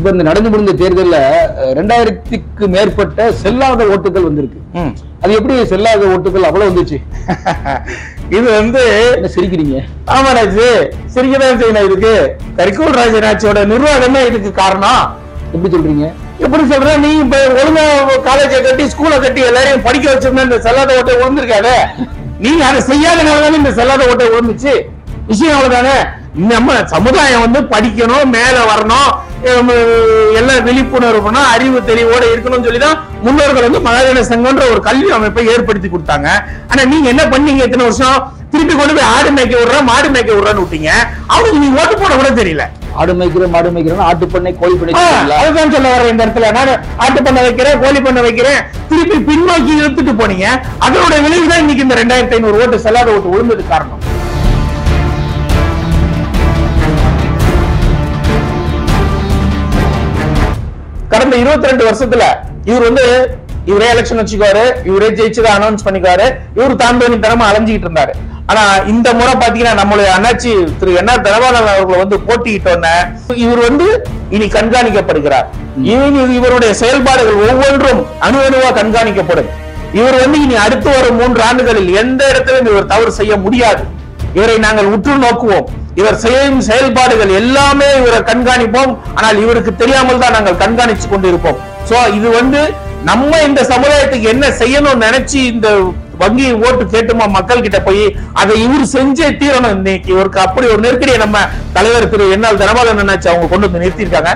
இப்ப இந்த நடந்து முடிந்த தேர்தல்ல அஹ், ரெண்டாயிரத்துக்கு மேற்பட்ட செல்லாத ஓட்டுகள் வந்திருக்கு ம். அது எப்படி செல்லாத ஓட்டுகள் அவ்வளவு வந்துச்சு இது வந்து என்ன சிரிக்கிறீங்க ஆமா ராஜு சிரிக்கதான் செய்யணும் இதுக்கு கரிகோல் ராஜராட்சியோட நிர்வாகமே இதுக்கு காரணம் எப்படி சொல்றீங்க எப்படி சொல்ற நீ இப்ப ஒழுங்கா காலேஜை கட்டி ஸ்கூலை கட்டி எல்லாரையும் படிக்க வச்சிருந்தா இந்த செல்லாத ஓட்டை விழுந்திருக்காது நீ அதை செய்யாதனாலதானே இந்த செல்லாத ஓட்டை விழுந்துச்சு விஷயம் அவ்வளவுதானே நம்ம சமுதாயம் வந்து படிக்கணும் மேல வரணும் ஹம், எல்லாம் விழிப்புணர்வு பண்ணணும் அறிவு தெளிவோட இருக்கணும்னு சொல்லிதான் முன்னோர்கள் வந்து மகாஜன சங்கம்ன்ற ஒரு கல்வி அமைப்பை ஏற்படுத்தி கொடுத்தாங்க ஆனா நீங்க என்ன பண்ணீங்க இத்தனை வருஷம் திருப்பி கொண்டு போய் ஆடு மேய்க்க விடுறேன் மாடு மேய்க்க விடுறேன்னு விட்டீங்க அவனுக்கு நீ ஓட்டு போட கூட தெரியல ஆடு மேய்க்கிறேன் மாடு மேய்க்கிறேன் ஆட்டு பண்ணை கோழி பண்ணை ஆ, சொல்றீங்களா? அதுதான் சொல்ல வரேன் இந்த இடத்துல நான் ஆட்டு பண்ண வைக்கிறேன் கோழி பண்ண வைக்கிறேன் திருப்பி பின்னோக்கி இழுத்துட்டு போனீங்க அதனோட விளைவு தான் இன்னைக்கு இந்த ரெண்டாயிரத்தி ஐநூறு ஓட்டு செல்லாத ஓட்டு விழுந்தது காரணம் கடந்த 22 ரெண்டு வருஷத்துல இவர் வந்து இவரே எலெக்ஷன் வச்சுக்குவாரு இவரே ஜெயிச்சதை அனௌன்ஸ் பண்ணிக்குவாரு இவர் தாந்தோனி தனமா அலைஞ்சிக்கிட்டு இருந்தாரு ஆனா இந்த முறை பாத்தீங்கன்னா நம்மளுடைய அண்ணாச்சி திரு என் ஆர் தனபாலன் அவர்கள் வந்து போட்டியிட்டோன்ன இவர் வந்து இனி கண்காணிக்கப்படுகிறார் இனி இவருடைய செயல்பாடுகள் ஒவ்வொன்றும் அணு அணுவா கண்காணிக்கப்படும் இவர் வந்து இனி அடுத்து வரும் மூன்று ஆண்டுகளில் எந்த இடத்திலும் இவர் தவறு செய்ய முடியாது இவரை நாங்கள் உற்று நோக்குவோம் இவர் செய்யும் செயல்பாடுகள் எல்லாமே இவரை கண்காணிப்போம் ஆனால் இவருக்கு தெரியாமல் தான் நாங்கள் கண்காணிச்சு கொண்டிருப்போம் சோ இது வந்து நம்ம இந்த சமுதாயத்துக்கு என்ன செய்யணும்னு நினைச்சு இந்த வங்கி ஓட்டு கேட்டுமா மக்கள் கிட்ட போய் அதை இவர் செஞ்சே தீரணும் இன்னைக்கு இவருக்கு அப்படி ஒரு நெருக்கடியை நம்ம தலைவர் திரு என்னால் தனபாலன் நினைச்சு அவங்க கொண்டு வந்து நிறுத்தியிருக்காங்க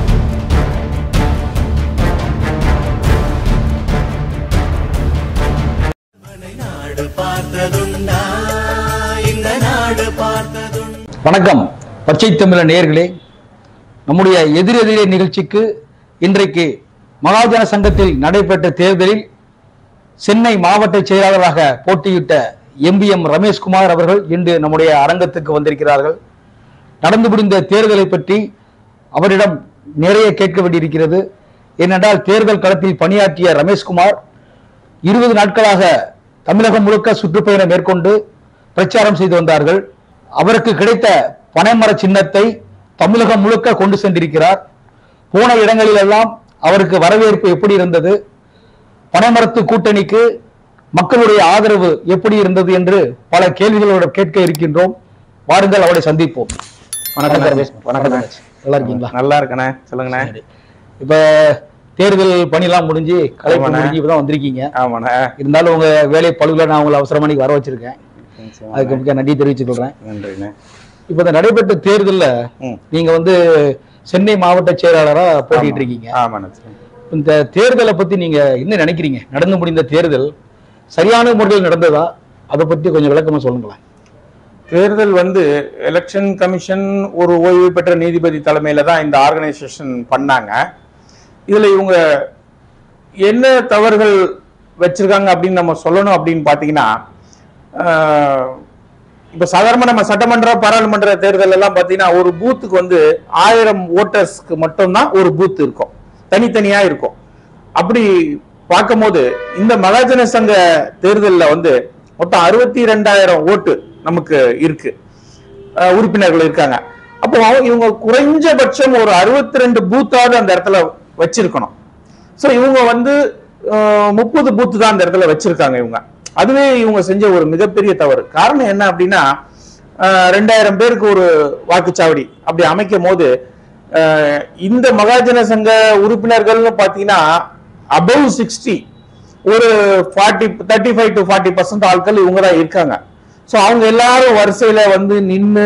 நாடு பார்த்ததுண்டா இந்த நாடு பார்த்ததுண்டா வணக்கம் பச்சை தமிழ நேயர்களே நம்முடைய எதிரெதிரே நிகழ்ச்சிக்கு இன்றைக்கு மகாஜன சங்கத்தில் நடைபெற்ற தேர்தலில் சென்னை மாவட்ட செயலாளராக போட்டியிட்ட எம்பிஎம் ரமேஷ்குமார் அவர்கள் இன்று நம்முடைய அரங்கத்துக்கு வந்திருக்கிறார்கள் நடந்து முடிந்த தேர்தலை பற்றி அவரிடம் நிறைய கேட்க வேண்டியிருக்கிறது ஏனென்றால் தேர்தல் களத்தில் பணியாற்றிய ரமேஷ்குமார் இருபது நாட்களாக தமிழகம் முழுக்க சுற்றுப்பயணம் மேற்கொண்டு பிரச்சாரம் செய்து வந்தார்கள் அவருக்கு கிடைத்த பனைமர சின்னத்தை தமிழகம் முழுக்க கொண்டு சென்றிருக்கிறார் போன இடங்களிலெல்லாம் அவருக்கு வரவேற்பு எப்படி இருந்தது பனைமரத்து கூட்டணிக்கு மக்களுடைய ஆதரவு எப்படி இருந்தது என்று பல கேள்விகளோடு கேட்க இருக்கின்றோம் வாருங்கள் அவரை சந்திப்போம் வணக்கம் ரமேஷ். வணக்கம் ரமேஷ். நல்லா இருக்கீங்களா நல்லா இருக்கண்ணே சொல்லுங்கண்ணே சரி. இப்ப தேர்தல் பணிலாம் முடிஞ்சு கலைப்பு ஆமாண்ணே. முடிஞ்சு இப்பதான் வந்திருக்கீங்க ஆமாண்ணே இருந்தாலும் உங்க வேலை பழுவில் நான் உங்களை அவசரமா இன்னைக்கு வர வச்சிருக்கேன் அதுக்கு மிக்க நன்றி தெரிவிச்சுக் கொள்றேன் நன்றிண்ணே இப்ப இந்த நடைபெற்ற தேர்தல்ல ம். நீங்க வந்து சென்னை மாவட்ட செயலாளரா போட்டிட்டு இருக்கீங்க ஆமாண்ணே இந்த தேர்தலை பத்தி நீங்க என்ன நினைக்கிறீங்க நடந்து முடிந்த தேர்தல் சரியான முறையில் நடந்ததா அதை பத்தி கொஞ்சம் விளக்கமா சொல்லுங்களேன் தேர்தல் வந்து எலெக்ஷன் கமிஷன் ஒரு ஓய்வு பெற்ற நீதிபதி தலைமையில தான் இந்த ஆர்கனைசேஷன் பண்ணாங்க இதுல இவங்க என்ன தவறுகள் வச்சிருக்காங்க அப்படின்னு நம்ம சொல்லணும் அப்படின்னு பாத்தீங்கன்னா ஆஹ், இப்ப சாதாரணமா நம்ம சட்டமன்ற பாராளுமன்ற தேர்தல் எல்லாம் பாத்தீங்கன்னா ஒரு பூத்துக்கு வந்து ஆயிரம் ஓட்டர்ஸ்க்கு மட்டும்தான் ஒரு பூத் இருக்கும் தனித்தனியா இருக்கும் அப்படி பார்க்கும்போது இந்த மகாஜன சங்க தேர்தல்ல வந்து மொத்தம் அறுபத்தி ரெண்டாயிரம் ஓட்டு நமக்கு இருக்கு அஹ் உறுப்பினர்கள் இருக்காங்க அப்போ இவங்க குறைஞ்சபட்சம் ஒரு அறுபத்தி ரெண்டு பூத்தாவது அந்த இடத்துல வச்சிருக்கணும் ஸோ இவங்க வந்து முப்பது பூத்து தான் அந்த இடத்துல வச்சிருக்காங்க இவங்க அதுவே இவங்க செஞ்ச ஒரு மிகப்பெரிய தவறு காரணம் என்ன அப்படின்னா அஹ், ரெண்டாயிரம் பேருக்கு ஒரு வாக்குச்சாவடி அப்படி அமைக்கும் போது அஹ், இந்த மகாஜன சங்க உறுப்பினர்கள்னு பார்த்தீங்கன்னா அபவ் சிக்ஸ்டி ஒரு forty thirty five to forty percent ஆட்கள் இவங்க தான் இருக்காங்க ஸோ அவங்க எல்லாரும் வரிசையில வந்து நின்று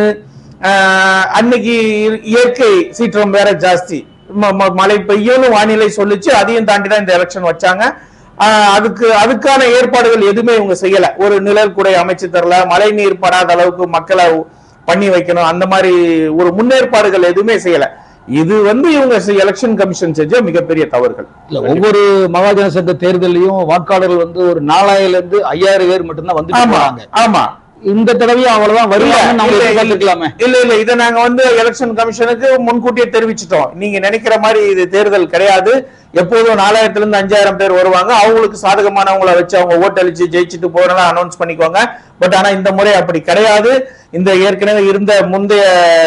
அன்னைக்கு இயற்கை சீற்றம் வேற ஜாஸ்தி ம- ம- மழை பெய்யும்னு வானிலை சொல்லிச்சு அதையும் தாண்டி தான் இந்த எலெக்ஷன் வச்சாங்க ஆஹ் அதுக்கு அதுக்கான ஏற்பாடுகள் எதுவுமே இவங்க செய்யல ஒரு நிழல் குடை அமைச்சு தரல மழை நீர் படாத அளவுக்கு மக்களை பண்ணி வைக்கணும் அந்த மாதிரி ஒரு முன்னேற்பாடுகள் எதுவுமே செய்யல இது வந்து இவங்க எலெக்ஷன் கமிஷன் செஞ்ச மிகப்பெரிய தவறுகள் இல்ல ஒவ்வொரு மகாஜன சங்க தேர்தலையும் வாக்காளர்கள் வந்து ஒரு நாலாயிரம் இருந்து ஐயாயிரம் பேர் மட்டும்தான் வந்துட்டு ஆமா போறாங்க ஆமா இந்த தடவையும் அவ்வளவுதான் வருவாங்கன்னு நம்ம இல்ல, இல்ல, எதிர்பார்த்துக்கலாமே இல்ல இல்ல இதை நாங்க வந்து எலெக்ஷன் கமிஷனுக்கு முன்கூட்டியே தெரிவிச்சிட்டோம் நீங்க நினைக்கிற மாதிரி இது தேர்தல் கிடையாது எப்போதும் நாலாயிரத்துல இருந்து அஞ்சாயிரம் பேர் வருவாங்க அவங்களுக்கு சாதகமானவங்கள வச்சு அவங்க ஓட்டளிச்சு ஜெயிச்சுட்டு போறதெல்லாம் அனௌன்ஸ் பண்ணிக்குவாங்க பட் ஆனா இந்த முறை அப்படி கிடையாது இந்த ஏற்கனவே இருந்த முந்தைய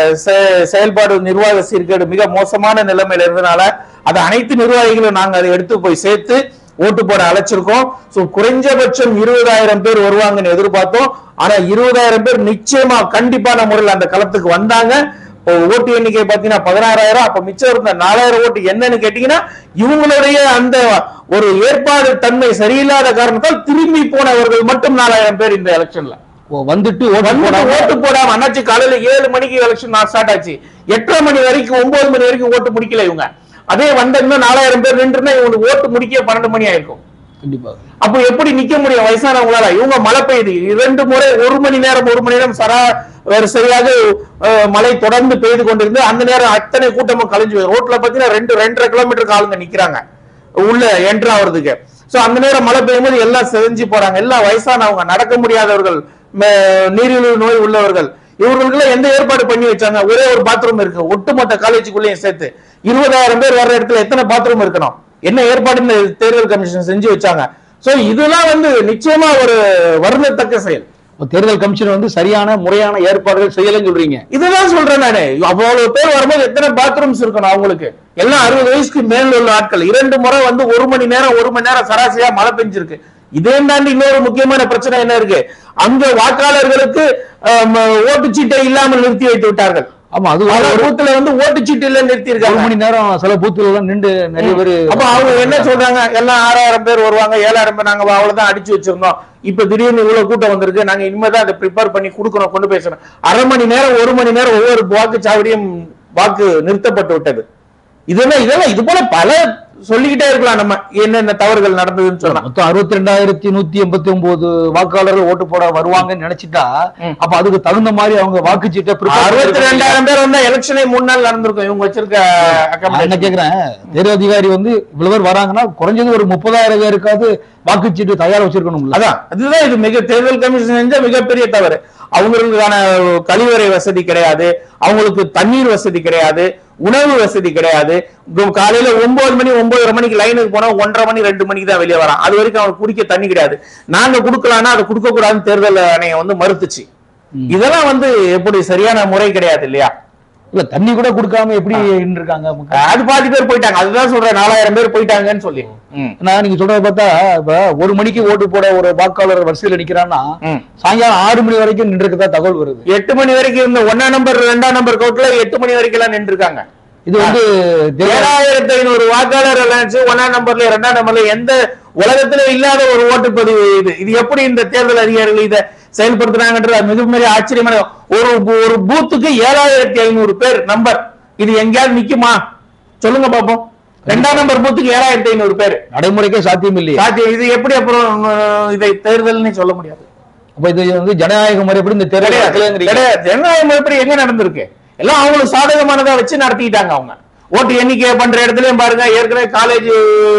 செ- செயல்பாடு நிர்வாக சீர்கேடு மிக மோசமான நிலைமையில இருந்தனால அது அனைத்து நிர்வாகிகளும் நாங்க அதை எடுத்து போய் சேர்த்து ஓட்டு போட அழைச்சிருக்கோம் சோ குறைஞ்சபட்சம் இருபதாயிரம் பேர் வருவாங்கன்னு எதிர்பார்த்தோம் ஆனா இருபதாயிரம் பேர் நிச்சயமா கண்டிப்பான முறையில் அந்த களத்துக்கு வந்தாங்க இப்போ ஓட்டு எண்ணிக்கை பாத்தீங்கன்னா பதினாறாயிரம் அப்ப மிச்சம் இருந்த நாலாயிரம் ஓட்டு என்னன்னு கேட்டீங்கன்னா இவங்களுடைய அந்த ஒரு ஏற்பாடு தன்மை சரியில்லாத காரணத்தால் திரும்பி போனவர்கள் மட்டும் நாலாயிரம் பேர் இந்த எலெக்ஷன்ல ஓ, வந்துட்டு ஓட்டு வந்துட்டு போடாம ஓட்டு போடாம அண்ணாச்சி காலையில ஏழு மணிக்கு எலெக்ஷன் ஸ்டார்ட் ஆச்சு எட்டரை மணி வரைக்கும் ஒன்பது மணி வரைக்கும் ஓட்டு முடிக்கல இவங்க அதே வந்தா நாலாயிரம் பேர் நின்றுனா இவங்களுக்கு ஓட்டு முடிக்க பன்னெண்டு மணி ஆயிருக்கும் கண்டிப்பா அப்போ எப்படி நிக்க முடியும் வயசானவங்களால இவங்க மழை பெய்யுது இரண்டு முறை ஒரு மணி நேரம் ஒரு மணி நேரம் சரா வேற சரியாக அஹ், மழை தொடர்ந்து பெய்து கொண்டிருந்து அந்த நேரம் அத்தனை கூட்டமும் கலைஞ்சு போய் ரோட்ல பாத்தீங்கன்னா ரெண்டு ரெண்டரை கிலோமீட்டருக்கு ஆளுங்க நிக்கிறாங்க உள்ள என்ட்ரு ஆகுறதுக்கு சோ அந்த நேரம் மழை பெய்யும் போது எல்லாம் செதஞ்சு போறாங்க எல்லாம் வயசானவங்க நடக்க முடியாதவர்கள் ம- நீரிழிவு நோய் உள்ளவர்கள் இவர்களுக்கு எந்த ஏற்பாடு பண்ணி வச்சாங்க ஒரே ஒரு பாத்ரூம் இருக்கு ஒட்டுமொத்த காலேஜுக்குள்ளேயும் சேர்த்து இருபதாயிரம் பேர் வர்ற இடத்துல எத்தனை பாத்ரூம் இருக்கணும் என்ன ஏற்பாடு இந்த தேர்தல் கமிஷன் செஞ்சு வச்சாங்க சோ இதெல்லாம் வந்து நிச்சயமா ஒரு வருந்தத்தக்க செயல் இப்ப தேர்தல் கமிஷன் வந்து சரியான முறையான ஏற்பாடுகள் செய்யலைன்னு சொல்றீங்க இதுதான் சொல்றேன் நானு அவ்வளவு பேர் வரும்போது எத்தனை பாத்ரூம்ஸ் இருக்கணும் அவங்களுக்கு எல்லாம் அறுபது வயசுக்கு மேல உள்ள ஆட்கள் இரண்டு முறை வந்து ஒரு மணி நேரம் ஒரு மணி நேரம் சராசரியா மழை பெஞ்சிருக்கு இதே தாண்டி இன்னொரு முக்கியமான பிரச்சனை என்ன இருக்கு அங்க வாக்காளர்களுக்கு ஆம், ஓட்டுச்சீட்டை இல்லாமல் நிறுத்தி வைத்து விட்டார்கள் ஆமா அது பல ஒரு பூத்துல வந்து ஓட்டுச்சீட்டு இல்ல நிறுத்தி ஒரு இருக்காங்க மணி நேரம் சில பூத்துல எல்லாம் நின்று நிறைய பேர் அப்ப அவங்க என்ன சொல்றாங்க எல்லாம் ஆறாயிரம் பேர் வருவாங்க ஏழாயிரம் பேர் நாங்க அவ்வளவுதான் அடிச்சு வச்சிருந்தோம் இப்ப திடீர்னு இவ்வளவு கூட்டம் வந்திருக்கு நாங்க இனிமேதான் அதை ப்ரிப்பேர் பண்ணி கொடுக்கணும் கொண்டு பேசணும் அரை மணி நேரம் ஒரு மணி நேரம் ஒவ்வொரு வாக்குச்சாவடியும் வாக்கு நிறுத்தப்பட்டு விட்டது இதெல்லாம் இதெல்லாம் இது போல பல சொல்லிக்கிட்டே இருக்கலாம் நம்ம என்னென்ன தவறுகள் நடந்ததுன்னு சொன்னா மொத்தம் அறுபத்தி ரெண்டாயிரத்தி நூத்தி எண்பத்தி ஒன்பது வாக்காளர்கள் ஓட்டு போட வருவாங்கன்னு நினைச்சிட்டா ம். அப்ப அதுக்கு தகுந்த மாதிரி அவங்க வாக்குச்சீட்டை prepare அறுபத்தி பண்ணி- ரெண்டாயிரம் பேர் வந்தா எலெக்ஷனே மூணு நாள் நடந்திருக்கும் இவங்க வச்சிருக்க நான் என்ன accommodation. கேக்குறேன் தேர்தல் அதிகாரி வந்து இவ்வளவு பேர் வராங்கன்னா குறைஞ்சது ஒரு முப்பதாயிரம் பேருக்காவது வாக்குச்சீட்டு தயார் வச்சிருக்கணும்ல அதான் அதுதான் இது மிக தேர்தல் கமிஷன் செஞ்ச மிகப்பெரிய தவறு அவங்களுக்கான கழிவறை வசதி கிடையாது அவங்களுக்கு தண்ணீர் வசதி கிடையாது உணவு வசதி கிடையாது கு- காலையில ஒன்பது மணி ஒன்பதரை மணிக்கு லைனுக்கு போனா ஒன்றரை மணி ரெண்டு மணிக்கு தான் வெளியே வரான் அது வரைக்கும் அவனுக்கு குடிக்க தண்ணி கிடையாது நாங்க கொடுக்கலாம்னா அதை கொடுக்க கூடாதுன்னு தேர்தல் ஆணையம் வந்து மறுத்துச்சு ம். இதெல்லாம் வந்து எப்படி சரியான முறை கிடையாது இல்லையா இல்ல தண்ணி கூட கொடுக்காம எப்படி இருக்காங்க மக்கள்? அது பாதி பேர் போயிட்டாங்க அதுதான் சொல்றேன் நாலாயிரம் பேர் போயிட்டாங்கன்னு சொல்லி ம். நான் நீங்க சொல்றத பார்த்தா இப்ப ஒரு மணிக்கு ஓட்டு போட ஒரு வாக்காளர் வரிசையில நிக்கிறான்னா ம். சாயங்காலம் ஆறு மணி வரைக்கும் நின்றுக்கதா தகவல் வருது எட்டு மணி வரைக்கும் இருந்த ஒன்னா நம்பர் ரெண்டாம் நம்பர் கோட்ல எட்டு மணி வரைக்கும் எல்லாம் நின்று இருக்காங்க இது வந்து தேர்தல் ஏழாயிரத்தி ஐநூறு வாக்காளர் அலைன்ஸ் ஒன்னாம் நம்பர்ல இரண்டாம் நம்பர்ல எந்த உலகத்துல இல்லாத ஒரு ஓட்டுப்பதிவு இது இது எப்படி இந்த தேர்தல் அதிகாரிகள் இதை செயல்படுத்துறாங்கன்றது மிகப்பெரிய ஆச்சரியமான ஒரு ஒரு பூத்துக்கு ஏழாயிரத்தி ஐநூறு பேர் நம்பர் இது எங்கேயாவது நிக்குமா சொல்லுங்க பாப்போம் ரெண்டாம் நம்பர் பூத்துக்கு ஏழாயிரத்தி ஐநூறு பேர் நடைமுறைக்கே சாத்தியம் இல்லையா சாத்தியம் இது எப்படி அப்புறம் அஹ், இதை தேர்தல்னு சொல்ல முடியாது அப்ப இது வந்து ஜனநாயக முறைப்படி இந்த தேர்தல் கிடையாது நடக்கலைங்கிறீங்க. கிடையாது ஜனநாயக முறைப்படி எங்க நடந்திருக்கு எல்லாம் அவங்களுக்கு சாதகமானதா வச்சு நடத்திட்டாங்க அவங்க ஓட்டு எண்ணிக்கை பண்ற இடத்துலயும் பாருங்க ஏற்கனவே காலேஜ்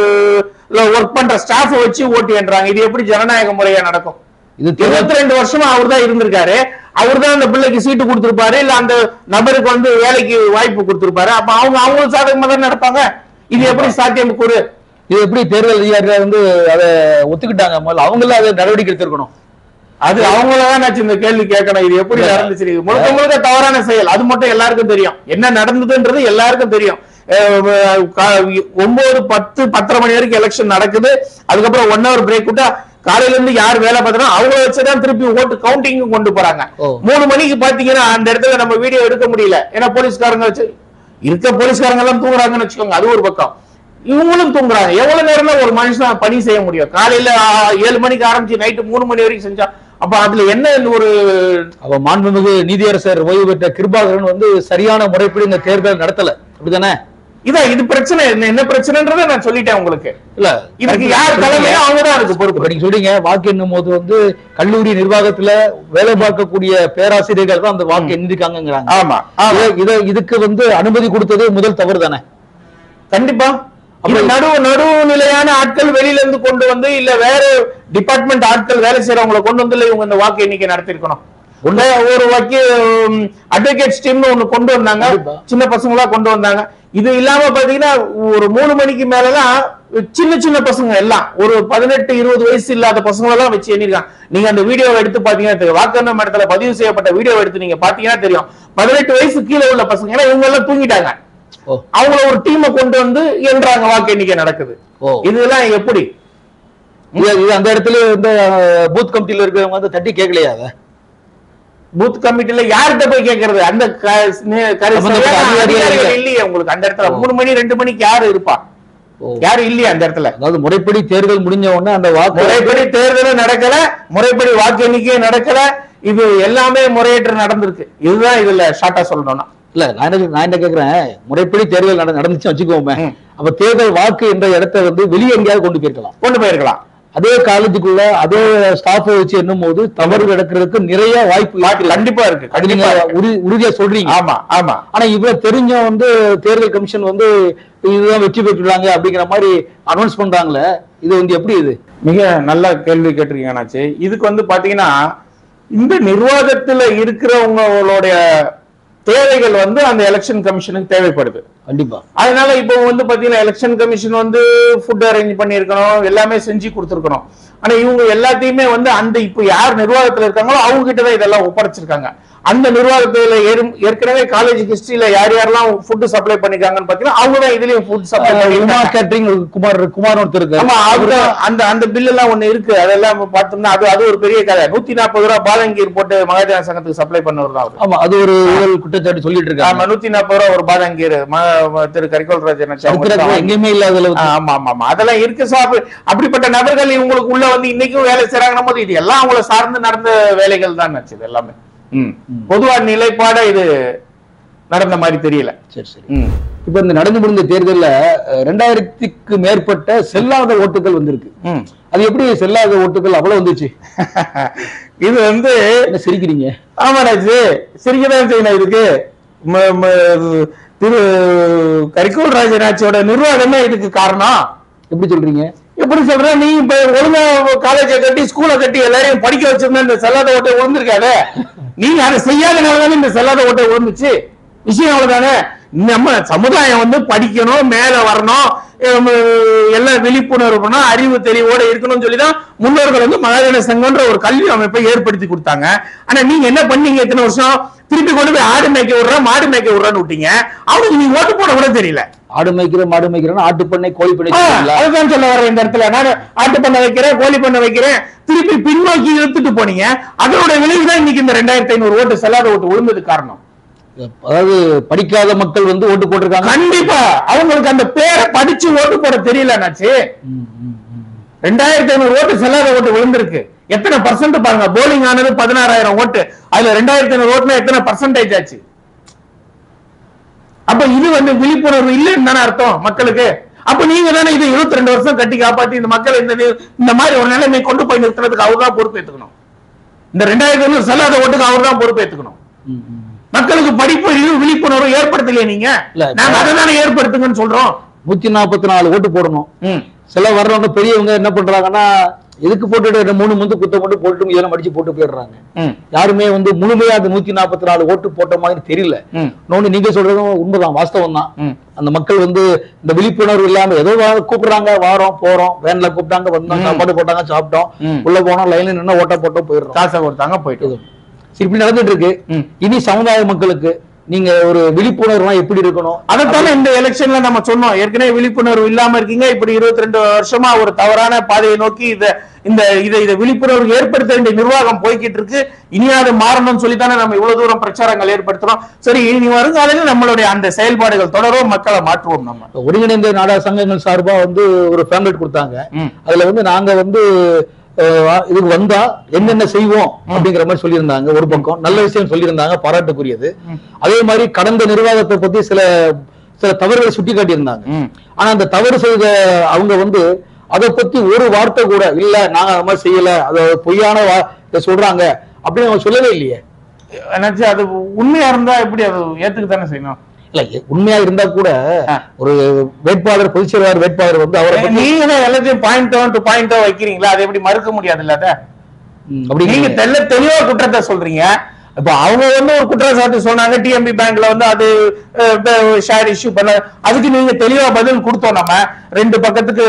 ஒர்க் பண்ற ஸ்டாஃப் வச்சு ஓட்டு எண்றாங்க இது எப்படி ஜனநாயக முறையா நடக்கும் இது தேர்தல் இருபத்தி ரெண்டு வருஷமா அவர் தான் இருந்திருக்காரு அவர் தான் அந்த பிள்ளைக்கு சீட்டு கொடுத்திருப்பாரு இல்ல அந்த நபருக்கு வந்து வேலைக்கு வாய்ப்பு கொடுத்திருப்பாரு அப்ப அவங்க அவங்களுக்கு சாதகமா தான் நடப்பாங்க இது எப்படி சாத்தியம் கூறு இது எப்படி தேர்தல் அதிகாரிகள் வந்து அதை ஒத்துக்கிட்டாங்க முதல்ல அவங்கள அதை நடவடிக்கை எடுத்திருக்கணும் அது அவங்களதான் நான் இந்த கேள்வி கேட்கணும் இது எப்படி இல்ல. நடந்துச்சு இது முழுக்க முழுக்க தவறான செயல் அது மட்டும் எல்லாருக்கும் தெரியும் என்ன நடந்ததுன்றது எல்லாருக்கும் தெரியும் அஹ் கா- ஒன்பது பத்து பத்தரை மணி வரைக்கும் எலெக்ஷன் நடக்குது அதுக்கப்புறம் ஒன் ஹவர் பிரேக் விட்டா காலையில இருந்து யார் வேலை பார்த்தாலும் அவங்கள வச்சுதான் திருப்பி ஓட்டு கவுண்டிங்கும் கொண்டு போறாங்க ஓ. மூணு மணிக்கு பாத்தீங்கன்னா அந்த இடத்துல நம்ம வீடியோ எடுக்க முடியல ஏன்னா போலீஸ்காரங்க வச்சு இருக்க போலீஸ்காரங்க எல்லாம் தூங்குறாங்கன்னு வச்சுக்கோங்க அது ஒரு பக்கம் இவங்களும் தூங்குறாங்க எவ்வளவு நேரம் தான் ஒரு மனுஷன் பணி செய்ய முடியும் காலையில ஆ, ஏழு மணிக்கு ஆரம்பிச்சு நைட்டு மூணு மணி வரைக்கும் செஞ்சா அப்ப அதுல என்ன ஒரு அப்ப மாண்புமிகு நீதியரசர் ஓய்வு பெற்ற கிருபாகரன் வந்து சரியான முறைப்படி இந்த தேர்தல் நடத்தல அப்படிதானே இதான் இது பிரச்சனை என்ன என்ன பிரச்சனைன்றதை நான் சொல்லிட்டேன் உங்களுக்கு இல்ல இதுக்கு யார் தலைமையோ அவங்க தான் அதுக்கு பொறுப்பு இப்ப நீங்க சொல்றீங்க வாக்கு எண்ணும் போது வந்து கல்லூரி நிர்வாகத்துல வேலை பார்க்கக்கூடிய பேராசிரியர்கள் தான் அந்த வாக்கு எண்ணிருக்காங்கிறாங்க ஆமா ஆமா இத- இத இதுக்கு வந்து அனுமதி கொடுத்தது முதல் தவறு தானே கண்டிப்பா அப்ப நடு நடுநிலையான ஆட்கள் வெளியில இருந்து கொண்டு வந்து இல்ல வேற டிபார்ட்மெண்ட் ஆட்கள் வேலை செய்யறவங்களை கொண்டு வந்து இவங்க இந்த வாக்கு எண்ணிக்கை நடத்திருக்கணும் உள்ள ஒரு வக்கீல் அட்வொகேட்ஸ் டீம்னு ஒண்ணு கொண்டு வந்தாங்க கண்டிப்பா. சின்ன பசங்களா கொண்டு வந்தாங்க இது இல்லாம பாத்தீங்கன்னா ஒரு மூணு மணிக்கு மேலலாம் சின்ன சின்ன பசங்க எல்லாம் ஒரு பதினெட்டு இருபது வயசு இல்லாத பசங்க எல்லாம் வச்சு எண்ணிருக்காங்க நீங்க அந்த வீடியோவை எடுத்து பாத்தீங்கன்னா தெரியும் வாக்கெண்ணம் இடத்துல பதிவு செய்யப்பட்ட வீடியோவை எடுத்து நீங்க பாத்தீங்கன்னா தெரியும் பதினெட்டு வயசு கீழே உள்ள பசங்க ஏன்னா இவங்க எல்லாம் தூங்கிட்டாங்க ஓ அவங்கள ஒரு டீமை கொண்டு வந்து என்றாங்க வாக்கு எண்ணிக்கை நடக்குது ஓ இதெல்லாம் எப்படி இது இது அந்த இடத்துல இந்த பூத் கமிட்டில இருக்கிறவங்க வந்து தட்டி கேட்கலையா அதை பூத் கமிட்டில யார்கிட்ட போய் கேக்குறது அந்த க- நே- கரு- சம்பந்தப்பட்ட சரியான அதிகாரிகள் அதிகாரிகள் இல்லையே உங்களுக்கு அந்த இடத்துல மூணு மணி ரெண்டு மணிக்கு யாரு இருப்பா ஓ யாரும் இல்லையா அந்த இடத்துல அதாவது முறைப்படி தேர்தல் முடிஞ்ச உடனே அந்த வாக்கு முறைப்படி தேர்தலும் நடக்கல முறைப்படி வாக்கு எண்ணிக்கையும் நடக்கல இது எல்லாமே முறையற்று நடந்திருக்கு இதுதான் இதுல ஷார்ட்டா சொல்லணும்னா இல்ல நான் என்ன நான் என்ன கேக்குறேன் முறைப்படி தேர்தல் நட- நடந்துச்சு வச்சுக்கோமே ம். அப்ப தேர்தல் வாக்கு என்ற இடத்தை வந்து வெளியே எங்கேயாவது கொண்டு போயிருக்கலாம் கொண்டு போயிருக்கலாம் அதே காலேஜுக்குள்ள அதே ஸ்டாஃப் வச்சு எண்ணும் போது தவறு நடக்கிறதுக்கு நிறைய வாய்ப்பு வாக்கு இருக்கு. கண்டிப்பா இருக்கு அது நீங்க கண்டிப்பா இருக்கு. உறுதி- உறுதியா சொல்றீங்க ஆமா ஆமா ஆனா இவ்வளவு தெரிஞ்ச வந்து தேர்தல் கமிஷன் வந்து இதுதான் வெற்றி பெற்றுறாங்க அப்படிங்கிற மாதிரி அனௌன்ஸ் பண்றாங்களே இது வந்து எப்படி இது மிக நல்ல கேள்வி கேட்டிருக்கீங்க அண்ணாச்சி இதுக்கு வந்து பாத்தீங்கன்னா இந்த நிர்வாகத்துல இருக்கிறவங்களுடைய தேவைகள் வந்து அந்த எலெக்ஷன் கமிஷனுக்கு தேவைப்படுது கண்டிப்பா அதனால இப்போ வந்து பாத்தீங்கன்னா எலெக்ஷன் கமிஷன் வந்து ஃபுட் அரேஞ்ச் பண்ணியிருக்கணும் எல்லாமே செஞ்சு கொடுத்துருக்கணும் ஆனா இவங்க எல்லாத்தையுமே வந்து அந்த இப்போ யார் நிர்வாகத்துல இருக்காங்களோ அவங்க கிட்ட தான் இதெல்லாம் ஒப்படைச்சிருக்காங்க அந்த நிர்வாகத்துல ஏறும்- ஏற்கனவே காலேஜ் ஹிஸ்டரியில யார் யாரெல்லாம் ஃபுட் சப்ளை பண்ணிருக்காங்கன்னு பாத்தீங்கன்னா அவங்க தான் இதுலயும் ஃபுட் சப்ளை உமா பண்ணிருக்காங்க கேட்டரிங் குமார் குமார் ஒருத்தர் இருக்காரு. ஆமா அவங்க அந்த அந்த பில் எல்லாம் ஒண்ணு இருக்கு அதெல்லாம் நம்ம பார்த்தோம்னா அது அது ஒரு பெரிய கதை நூத்தி நாற்பது ரூபாய் பாதங்கீர் போட்டு மகாஜன சங்கத்துக்கு சப்ளை பண்ணவர் தான் அவர் ஆமா அது ஒரு ஊழல் குற்றச்சாட்டு சொல்லிட்டு இருக்காங்க ஆமா நூத்தி நாற்பது ரூபாய் ஒரு பாதங்கீர் ம- ம- திரு கரிகோல் ராஜன் சரித்திரத்துல எங்கேயுமே இல்லாததுல ஆ, ஆமா ஆமா ஆமா அதெல்லாம் இருக்கு சோ அப்ப- அப்படிப்பட்ட நபர்கள் இவங்களுக்கு உள்ள வந்து இன்னைக்கும் வேலை செய்யறாங்கன்னு போது இது எல்லாம் அவங்கள சார்ந்து நடந்த வேலைகள் தான் இது எல்லாமே ம். பொதுவா நிலைப்பாட இது நடந்த மாதிரி தெரியல சரி சரி ம். இப்ப இந்த நடந்து முடிந்த தேர்தல்ல அஹ், ரெண்டாயிரத்துக்கு மேற்பட்ட செல்லாத ஓட்டுகள் வந்திருக்கு ம். அது எப்படி செல்லாத ஓட்டுகள் அவ்வளவு வந்துச்சு இது வந்து என்ன சிரிக்கிறீங்க ஆமாடாச்சு சிரிக்கதான் செய்யணும் இதுக்கு ம- ம- திரு கரிகோல் ராஜனாச்சியோட நிர்வாகம் தான் இதுக்கு காரணம் எப்படி சொல்றீங்க எப்படி சொல்ற நீ இப்ப ஒழுங்கா காலேஜ கட்டி ஸ்கூலை கட்டி எல்லாரையும் படிக்க வச்சிருந்தா இந்த செல்லாத ஓட்டை விழுந்திருக்காத நீங்க அதை செய்யாதனாலதானே இந்த செல்லாத ஓட்டை விழுந்துச்சு விஷயம் அவ்வளவுதானே நம்ம சமுதாயம் வந்து படிக்கணும் மேல வரணும் ஹம், எல்லாம் விழிப்புணர்வுனா அறிவு தெளிவோட இருக்கணும்னு சொல்லிதான் முன்னோர்கள் வந்து மகாஜன சங்கம்ன்ற ஒரு கல்வி அமைப்பை ஏற்படுத்தி கொடுத்தாங்க ஆனா நீங்க என்ன பண்ணீங்க இத்தனை வருஷம் திருப்பி கொண்டு போய் ஆடு மேய்க்க விடுறேன் மாடு மேய்க்க விடுறேன்னு விட்டீங்க அவனுக்கு நீங்க ஓட்டு போட கூட தெரியல ஆடு மேய்க்கிறேன் மாடு மேய்க்கிறேன் ஆட்டு பண்ணை கோழி பண்ணை ஆ, சொல்றீங்களா? அதுதான் சொல்ல வரேன் இந்த இடத்துல நான் ஆட்டு பண்ண வைக்கிறேன் கோழி பண்ண வைக்கிறேன் திருப்பி பின்னோக்கி இழுத்துட்டு போனீங்க அதோட விளைவு தான் இன்னைக்கு இந்த ரெண்டாயிரத்தி ஐநூறு ஓட்டு செல்லாத ஓட்டு விழுந்தது காரணம் அதாவது படிக்காத மக்கள் வந்து ஓட்டு போட்டிருக்காங்க கண்டிப்பா அவங்களுக்கு அந்த பேரை படிச்சு ஓட்டு போட தெரியல நாச்சு ம், ம், ம். ரெண்டாயிரத்தி ஐநூறு ஓட்டு செல்லாத ஓட்டு விழுந்திருக்கு எத்தனை பர்சன்ட் பாருங்க போலிங் ஆனது பதினாறாயிரம் ஓட்டு அதுல ரெண்டாயிரத்தி ஐநூறு ஓட்டுனா எத்தனை பர்சன்டேஜ் ஆச்சு அப்ப இது வந்து விழிப்புணர்வு இல்லைன்னு தானே அர்த்தம் மக்களுக்கு அப்ப நீங்க தானே இது இருபத்தி ரெண்டு வருஷம் கட்டி காப்பாத்தி இந்த மக்கள் இந்த நி- இந்த மாதிரி ஒரு நிலைமை கொண்டு போய் நிறுத்துறதுக்கு அவர் தான் பொறுப்பேற்றுக்கணும் இந்த ரெண்டாயிரத்தி ஐநூறு செல்லாத ஓட்டுக்கு அவர் தான் பொறுப்பேற்றுக்கணும் ம், ம். மக்களுக்கு படிப்பறிவு விழிப்புணர்வு ஏற்படுத்தலையே நீங்க இல்ல, நாங்க அதை தானே ஏற்படுத்துங்கன்னு சொல்றோம் நூத்தி நாற்பத்தி நாலு ஓட்டு போடணும் ம். சில வர்றவங்க பெரியவங்க என்ன பண்றாங்கன்னா எதுக்கு போட்டுட்டு ரெண்டு மூணு முந்து குத்த மட்டும் போட்டு இதெல்லாம் மடிச்சு போட்டு போயிடுறாங்க ம். யாருமே வந்து முழுமையா அந்த நூத்தி நாற்பத்தி நாலு ஓட்டு போட்ட மாதிரி தெரியல ம். இன்னொன்னு நீங்க சொல்றதும் உண்மைதான் வாஸ்தவம் தான் ம். அந்த மக்கள் வந்து இந்த விழிப்புணர்வு இல்லாம ஏதோ வா- கூப்பிடுறாங்க வாரோம் போறோம் வேன்ல கூப்பிட்டாங்க வந்தோம் ம். சாப்பாடு போட்டாங்க சாப்பிட்டோம் ம். உள்ள போனோம் லைன்ல நின்று ஓட்ட போட்டோம் போயிடுறோம் காசை கொடுத்தாங்க போயிட்டு இது. சரி, இப்படி நடந்துட்டு இருக்கு ம். இனி சமுதாய மக்களுக்கு நீங்க ஒரு விழிப்புணர்வுலாம் எப்படி இருக்கணும் அதைத்தானே இந்த எலெக்ஷன்ல நம்ம சொன்னோம் ஏற்கனவே விழிப்புணர்வு இல்லாம இருக்கீங்க இப்படி இருபத்தி ரெண்டு வருஷமா ஒரு தவறான பாதையை நோக்கி இத இந்த இதை இதை விழிப்புணர்வு ஏற்படுத்த வேண்டிய நிர்வாகம் போய்கிட்டு இருக்கு இனியாவது மாறணும்னு சொல்லி தானே நம்ம இவ்வளவு தூரம் பிரச்சாரங்கள் ஏற்படுத்துறோம் சரி இனி வருங்காலையில் நம்மளுடைய அந்த செயல்பாடுகள் தொடரும் மக்களை மாற்றுவோம் நம்ம ஒருங்கிணைந்த நாடக சங்கங்கள் சார்பா வந்து ஒரு பேம்லெட் கொடுத்தாங்க ம். அதுல வந்து நாங்க வந்து அஹ், இதுக்கு வந்தா என்னென்ன செய்வோம் அப்படிங்கிற மாதிரி சொல்லியிருந்தாங்க ஒரு பக்கம் நல்ல விஷயம் சொல்லியிருந்தாங்க பாராட்டுக்குரியது அதே மாதிரி கடந்த நிர்வாகத்தை பத்தி சில சில தவறுகளை சுட்டி காட்டியிருந்தாங்க ம். ஆனா அந்த தவறு செய்த அவங்க வந்து அதை பத்தி ஒரு வார்த்தை கூட இல்ல நாங்க அது மாதிரி செய்யல அது பொய்யான வா- இதை சொல்றாங்க அப்படின்னு அவங்க சொல்லவே இல்லையே என்னாச்சு அது உண்மையா இருந்தா எப்படி அது ஏத்துக்கு தானே செய்யணும் இல்ல எ- உண்மையா இருந்தா கூட ஆ. ஒரு வேட்பாளர் பொதுச் செயலாளர் வேட்பாளர் வந்து அவரை பத்தி நீங்க தான் எல்லாத்தையும் பாயிண்ட் ஒன் டு பாயிண்ட் வைக்கிறீங்களா அதை எப்படி மறுக்க முடியாது இல்ல அதை ம், அப்படி நீங்க தெல்ல தெளிவா குற்றத்தை சொல்றீங்க இப்போ அவங்க வந்து ஒரு குற்றச்சாட்டு சொன்னாங்க டிஎம்பி பேங்க்ல வந்து அது ஷேர் இஷ்யூ பண்ண அதுக்கு நீங்க தெளிவா பதில் கொடுத்தோம் நம்ம ரெண்டு பக்கத்துக்கு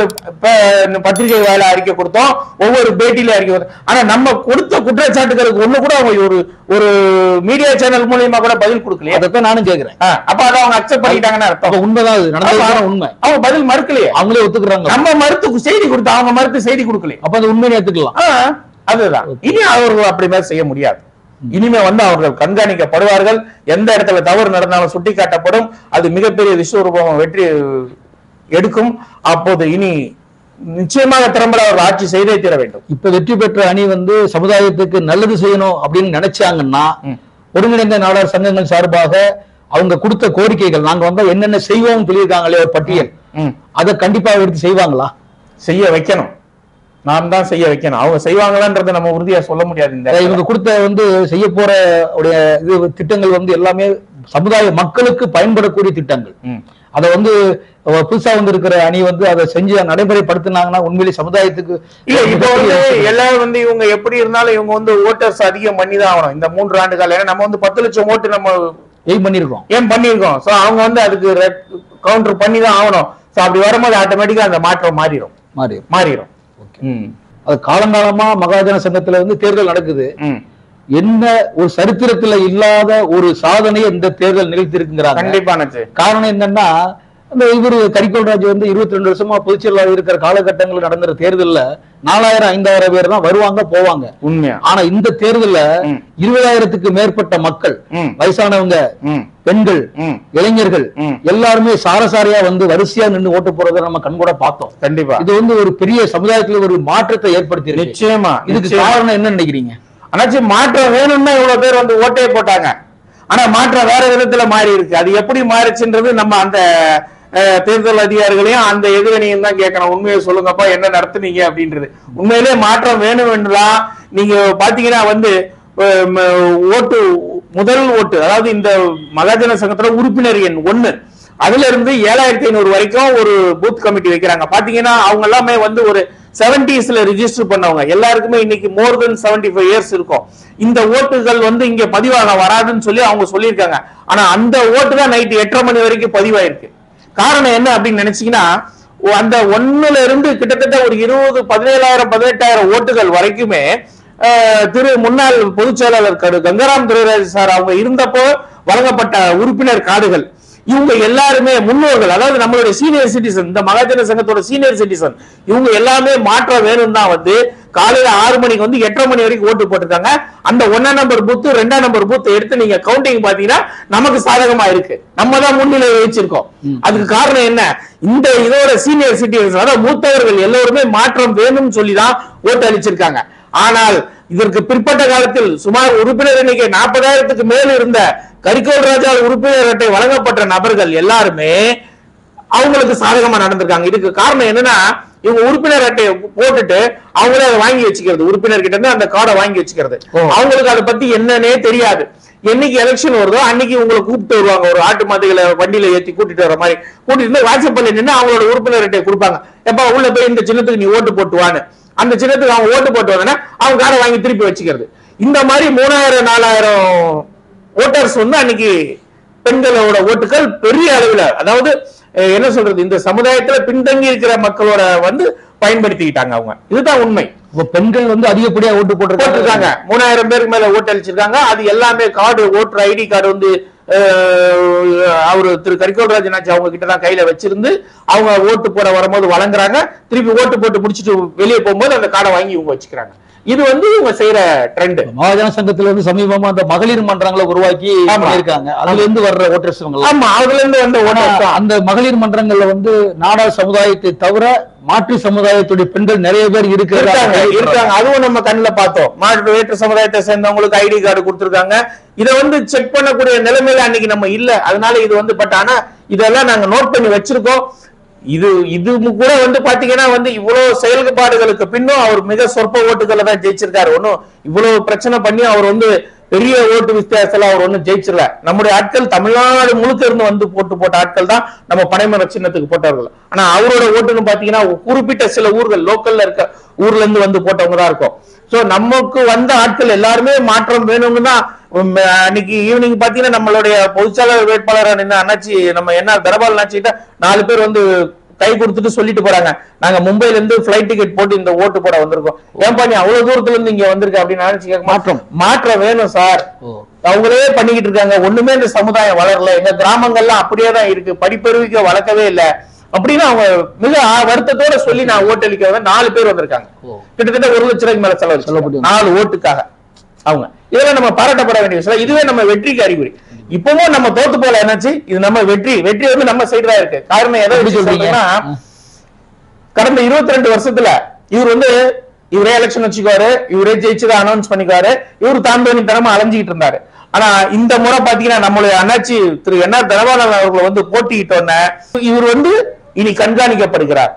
ப- பத்திரிகை வேலை அறிக்கை கொடுத்தோம் ஒவ்வொரு பேட்டியில அறிக்கை கொடுத்தோம். ஆனா நம்ம கொடுத்த குற்றச்சாட்டுகளுக்கு ஒண்ணு கூட அவங்க ஒரு ஒரு மீடியா சேனல் மூலியமா கூட பதில் கொடுக்கலையே அதைத்தான் நானும் கேக்குறேன் ஆ, அப்ப அதை அவங்க அக்செப்ட் பண்ணிட்டாங்கன்னு அப்ப அர்த்தம் உண்மைதான் அது நடந்ததுதான் உண்மை அவங்க பதில் மறுக்கலையே அவங்களே ஒத்துக்குறாங்க நம்ம மறுத்து செய்தி கொடுத்தோம் அவங்க மறுத்து செய்தி கொடுக்கலையே அப்ப அந்த உண்மையை ஏத்துக்கலாம் ஆ, அதுதான் இனி அவர்கள் அப்படி மாதிரி செய்ய முடியாது இனிமே வந்து அவர்கள் கண்காணிக்கப்படுவார்கள் எந்த இடத்துல தவறு நடந்தாலும் சுட்டிக்காட்டப்படும் அது மிகப்பெரிய விஸ்வரூபம் வெற்றி எடுக்கும் அப்போது இனி நிச்சயமாக திறம்பட அவர்கள் ஆட்சி செய்தே தீர வேண்டும் இப்ப வெற்றி பெற்ற அணி வந்து சமுதாயத்துக்கு நல்லது செய்யணும் அப்படின்னு நினைச்சாங்கன்னா ம். ஒருங்கிணைந்த நாடார் சங்கங்கள் சார்பாக அவங்க கொடுத்த கோரிக்கைகள் நாங்க வந்தா என்னென்ன செய்வோம் சொல்லியிருக்காங்களே ஒரு பட்டியல் ம். அதை கண்டிப்பா எடுத்து செய்வாங்களா செய்ய வைக்கணும் நாம் தான் செய்ய வைக்கணும் அவங்க செய்வாங்களான்றதை நம்ம உறுதியா சொல்ல முடியாது இந்த அதாவது இடத்துல. இவங்க கொடுத்த வந்து செய்ய போற உடைய இது திட்டங்கள் வந்து எல்லாமே சமுதாய மக்களுக்கு பயன்படக்கூடிய திட்டங்கள் ம். அதை வந்து அஹ், புதுசா வந்து இருக்கிற அணி வந்து அதை செஞ்சு நடைமுறைப்படுத்தினாங்கன்னா உண்மையிலே சமுதாயத்துக்கு இல்ல இப்ப வந்து மிகப்பெரிய எல்லாரும் வந்து இவங்க எப்படி இருந்தாலும் இவங்க வந்து ஓட்டர்ஸ் அதிகம் பண்ணி தான் ஆகணும் இந்த மூன்று ஆண்டு காலம் ஏன்னா நம்ம வந்து பத்து லட்சம் ஓட்டு நம்ம எய்ம் பண்ணிருக்கோம் ஏன் பண்ணியிருக்கோம் சோ அவங்க வந்து அதுக்கு கவுண்டர் பண்ணி தான் ஆகணும் சோ அப்படி வரும்போது ஆட்டோமேட்டிக்கா அந்த மாற்றம் மாறிடும் மாறி மாறிடும் ம். அது காலங்காலமா மகாஜன சங்கத்துல வந்து தேர்தல் நடக்குது ம். என்ன ஒரு சரித்திரத்துல இல்லாத ஒரு சாதனையை இந்த தேர்தல் நிகழ்த்திருக்குங்கிறாங்க கண்டிப்பா நச்சு காரணம் என்னன்னா அந்த இவரு கரிகோல் ராஜ் வந்து இருபத்தி ரெண்டு வருஷமா பொதுச்செயலாளர் இருக்கிற காலகட்டங்களில் நடந்துற தேர்தல்ல நாலாயிரம் ஐந்தாயிரம் பேர் தான் வருவாங்க போவாங்க உண்மையா ஆனா இந்த தேர்தல்ல ம். இருபதாயிரத்துக்கு மேற்பட்ட மக்கள் ம். வயசானவங்க ம். பெண்கள் ம். இளைஞர்கள் ம். எல்லாருமே சாரசாரியா வந்து வரிசையா நின்று ஓட்டு போறதை நம்ம கண்கூட பார்த்தோம் கண்டிப்பா இது வந்து ஒரு பெரிய சமுதாயத்துல ஒரு மாற்றத்தை ஏற்படுத்தி இருக்கு நிச்சயமா இதுக்கு நிச்சயமா. காரணம் என்ன நினைக்கிறீங்க ஆனாச்சு மாற்றம் வேணும்னா இவ்வளவு பேர் வந்து ஓட்டே போட்டாங்க ஆனா மாற்றம் வேற விதத்துல மாறி இருக்கு அது எப்படி மாறிச்சுன்றது நம்ம அந்த அஹ், தேர்தல் அதிகாரிகளையும் அந்த எதிரணியும் தான் கேட்கணும் உண்மையை சொல்லுங்கப்பா என்ன நடத்துனீங்க அப்படின்றது உண்மையிலே மாற்றம் வேணும் என்றுதான் நீங்க பாத்தீங்கன்னா வந்து அஹ், ம, ஓட்டு முதல் ஓட்டு அதாவது இந்த மகாஜன சங்கத்துல உறுப்பினர் எண் ஒண்ணு அதுல இருந்து ஏழாயிரத்தி ஐநூறு வரைக்கும் ஒரு பூத் கமிட்டி வைக்கிறாங்க பாத்தீங்கன்னா அவங்க எல்லாமே வந்து ஒரு செவன்டிஸ்ல ரிஜிஸ்டர் பண்ணவங்க எல்லாருக்குமே இன்னைக்கு more than seventy five years இருக்கும் இந்த ஓட்டுகள் வந்து இங்க பதிவாக வராதுன்னு சொல்லி அவங்க சொல்லியிருக்காங்க ஆனா அந்த ஓட்டு தான் நைட்டு எட்டரை மணி வரைக்கும் பதிவாயிருக்கு காரணம் என்ன அப்படின்னு நினைச்சீங்கன்னா ஓ, அந்த ஒண்ணுல இருந்து கிட்டத்தட்ட ஒரு இருபது பதினேழாயிரம் பதினெட்டாயிரம் ஓட்டுகள் வரைக்குமே அஹ், திரு முன்னாள் பொதுச் செயலாளர் கரு கங்கராம் துரைராஜ் சார் அவங்க இருந்தப்போ வழங்கப்பட்ட உறுப்பினர் கார்டுகள் இவங்க எல்லாருமே முன்னோர்கள் அதாவது நம்மளுடைய சீனியர் சிட்டிசன் இந்த மகாஜன சங்கத்தோட சீனியர் சிட்டிசன் இவங்க எல்லாமே மாற்றம் வேணும் தான் வந்து காலையில ஆறு மணிக்கு வந்து எட்டரை மணி வரைக்கும் ஓட்டு போட்டிருக்காங்க அந்த ஒன்னாம் நம்பர் பூத்து ரெண்டாம் நம்பர் பூத் எடுத்து நீங்க கவுண்டிங் பாத்தீங்கன்னா நமக்கு சாதகமா இருக்கு நம்ம தான் முன்னிலை வச்சிருக்கோம் அதுக்கு காரணம் என்ன இந்த இதோட சீனியர் சிட்டிசன்ஸ் அதாவது மூத்தவர்கள் எல்லோருமே மாற்றம் வேணும்னு சொல்லி தான் ஓட்டு அளிச்சிருக்காங்க ஆனால் இதற்கு பிற்பட்ட காலத்தில் சுமார் உறுப்பினர் எண்ணிக்கை நாற்பதாயிரத்துக்கு மேல் இருந்த கரிகோல் ராஜா உறுப்பினர் அட்டை வழங்கப்பட்ட நபர்கள் எல்லாருமே அவங்களுக்கு சாதகமா நடந்திருக்காங்க இதுக்கு காரணம் என்னன்னா இவங்க உறுப்பினர் அட்டையை போட்டுட்டு அவங்களே அதை வாங்கி வச்சுக்கிறது உறுப்பினர் கிட்ட இருந்து அந்த கார்டை வாங்கி வச்சுக்கிறது ஓ. அவங்களுக்கு அதை பத்தி என்னன்னே தெரியாது என்னைக்கு எலெக்ஷன் வருதோ அன்னைக்கு உங்களை கூப்பிட்டு வருவாங்க ஒரு ஆட்டு மாத்துகளை வண்டியில ஏத்தி கூட்டிட்டு வர மாதிரி கூட்டிட்டு வந்து வாட்ஸ்அப்ல நின்று அவங்களோட உறுப்பினர் அட்டையை கொடுப்பாங்க எப்ப உள்ள போய் இந்த சின்னத்துக்கு நீ ஓட்டு போட்டு வான்னு அந்த சின்னத்துக்கு அவங்க ஓட்டு போட்டு வந்தோன்னா அவங்க காரை வாங்கி திருப்பி வச்சுக்கிறது இந்த மாதிரி மூணாயிரம் நாலாயிரம் ஓட்டர்ஸ் வந்து அன்னைக்கு பெண்களோட ஓட்டுகள் பெரிய அளவுல அதாவது அஹ், என்ன சொல்றது இந்த சமுதாயத்துல பின்தங்கி இருக்கிற மக்களோட வந்து பயன்படுத்திக்கிட்டாங்க அவங்க இதுதான் உண்மை இப்ப பெண்கள் வந்து அதிகப்படியா ஓட்டு போட்டிருக்காங்க போட்டிருக்காங்க மூணாயிரம் பேருக்கு மேல ஓட்டு அளிச்சிருக்காங்க அது எல்லாமே கார்டு ஓட்டர் ஐடி கார்டு வந்து அஹ், அவரு திரு கரிகோல்ராஜ் நாச்சி அவங்க கிட்ட தான் கையில வச்சிருந்து அவங்க ஓட்டு போட வரும்போது வழங்குறாங்க திருப்பி ஓட்டு போட்டு முடிச்சிட்டு வெளியே போகும்போது அந்த கார்டை வாங்கி இவங்க வச்சுக்கிறாங்க இது வந்து இவங்க செய்யற ட்ரெண்ட் மகாஜன சங்கத்துல வந்து சமீபமா அந்த மகளிர் மன்றங்களை உருவாக்கி ஆமா. பண்ணிருக்காங்க அதுல இருந்து வர்ற ஓட்டர்ஸ் இவங்க ஆமா அதுல இருந்து வந்த ஆனா, ஓட்டர் அந்த மகளிர் மன்றங்கள்ல வந்து நாடார் சமுதாயத்தை தவிர மாற்று சமுதாயத்துடைய பெண்கள் நிறைய பேர் இருக்காங்க இருக்கிறாங்க இருக்காங்க அதுவும் நம்ம கண்ணுல பார்த்தோம் மாற்று வேற்று சமுதாயத்தை சேர்ந்தவங்களுக்கு ஐடி கார்டு கொடுத்திருக்காங்க இதை வந்து செக் பண்ணக்கூடிய நிலைமையில அன்னைக்கு நம்ம இல்ல அதனால இது வந்து பட் ஆனா இதெல்லாம் நாங்க நோட் பண்ணி வச்சிருக்கோம் இது இது கூட வந்து பாத்தீங்கன்னா வந்து இவ்வளவு செயல்பாடுகளுக்கு பின்னும் அவர் மிக சொற்ப ஓட்டுகளை தான் ஜெயிச்சிருக்காரு ஒன்னும் இவ்வளவு பிரச்சனை பண்ணி அவர் வந்து பெரிய ஓட்டு வித்தியாசத்துல அவர் ஒண்ணும் ஜெயிச்சிடல நம்முடைய ஆட்கள் தமிழ்நாடு முழுக்க இருந்து வந்து போட்டு போட்ட ஆட்கள் தான் நம்ம பனைமர சின்னத்துக்கு போட்டவர்கள் ஆனா அவரோட ஓட்டுன்னு பாத்தீங்கன்னா குறிப்பிட்ட சில ஊர்கள் லோக்கல்ல இருக்க ஊர்ல இருந்து வந்து போட்டவங்க தான் இருக்கும் சோ நமக்கு வந்த ஆட்கள் எல்லாருமே மாற்றம் வேணும்னு தான் உம், அன்னைக்கு ஈவினிங் பாத்தீங்கன்னா நம்மளுடைய பொதுச்செயலாளர் வேட்பாளராக நின்ன அண்ணாச்சி நம்ம என்ன தரபால் அண்ணாச்சிட்ட நாலு பேர் வந்து கை கொடுத்துட்டு சொல்லிட்டு போறாங்க நாங்க மும்பைல இருந்து பிளைட் டிக்கெட் போட்டு இந்த ஓட்டு போட வந்திருக்கோம் ஏன்பா நீ அவ்வளவு தூரத்துல இருந்து இங்க வந்திருக்க அப்படின்னு நினைச்சு கேட்க மாற்றம் மாற்றம் வேணும் சார் ஓ. அவங்களே பண்ணிக்கிட்டு இருக்காங்க ஒண்ணுமே இந்த சமுதாயம் வளரல எங்க கிராமங்கள்லாம் அப்படியே தான் இருக்கு படிப்பறிவிக்க வளர்க்கவே இல்ல அப்படின்னு அவங்க மிக வருத்தத்தோட சொல்லி நான் ஓட்டளிக்கிறத நாலு பேர் வந்திருக்காங்க ஓ. கிட்டத்தட்ட ஒரு லட்ச ரூபாய்க்கு மேல செலவு செலவு பண்ணி நாலு ஓட்டுக்காக அவங்க இதெல்லாம் நம்ம பாராட்டப்பட வேண்டிய விஷயம் இதுவே நம்ம வெற்றிக்கு அறிகுறி இப்பவும் நம்ம தோத்து போல என்னாச்சு இது நம்ம வெற்றி வெற்றி வந்து நம்ம சைடு தான் இருக்கு காரணம் எதை எப்படி வச்சு சொல்றீங்க? சொல்றீங்கன்னா கடந்த 22 ரெண்டு வருஷத்துல இவர் வந்து இவரே எலெக்ஷன் வச்சுக்குவாரு இவரே ஜெயிச்சதை அனௌன்ஸ் பண்ணிக்குவாரு இவர் தாண்டோனி தனமா அலைஞ்சிக்கிட்டு இருந்தாரு ஆனா இந்த முறை பாத்தீங்கன்னா நம்மளுடைய அண்ணாச்சி திரு என் ஆர் தனபாலன் அவர்களை வந்து போட்டியிட்டோன்ன இவர் வந்து இனி கண்காணிக்கப்படுகிறார்